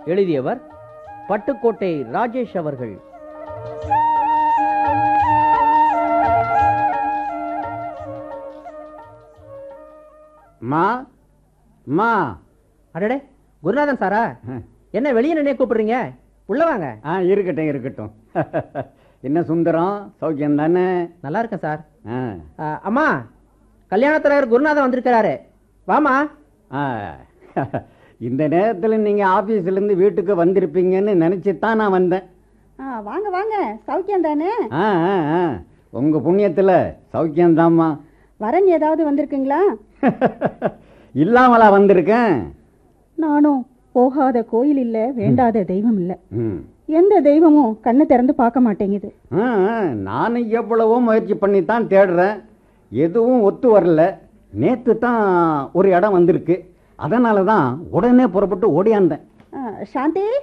எழுதியவர் பட்டுக்கோட்டை ராஜேஷ் அவர்கள் மா மா அடடே குருநாதன் சாரா என்ன வெளியே நினைய கூப்பிடுறீங்க உள்ள வாங்க ஆ இருக்கட்டும் இருக்கட்டும் என்ன சுந்தரம் சௌக்கியம் தானே நல்லா இருக்கேன் சார் ஆ ஆ, அம்மா கல்யாணத்தரகர் குருநாதன் வந்திருக்கிறாரு வாமா ஆ இந்த நேரத்தில் நீங்கள் ஆஃபீஸ்லேருந்து வீட்டுக்கு வந்திருப்பீங்கன்னு நினச்சி தான் நான் வந்தேன் ஆ வாங்க வாங்க சௌக்கியம் தானே ஆ ஆ ஆ உங்கள் புண்ணியத்தில் சௌக்கியம்தாம்மா வரன் ஏதாவது வந்திருக்குங்களா இல்லாமலா வந்திருக்கேன் நானும் போகாத கோயில் இல்ல வேண்டாத தெய்வம் இல்ல ம் எந்த தெய்வமும் கண்ணை திறந்து பார்க்க மாட்டேங்குது ஆ ஆ, நானும் எவ்வளவோ முயற்சி பண்ணி தான் தேடுறேன் எதுவும் ஒத்து வரல நேற்று தான் ஒரு இடம் வந்திருக்கு அதனால தான் உடனே புறப்பட்டு ஓடியாந்தேன் ஆ, சாந்தி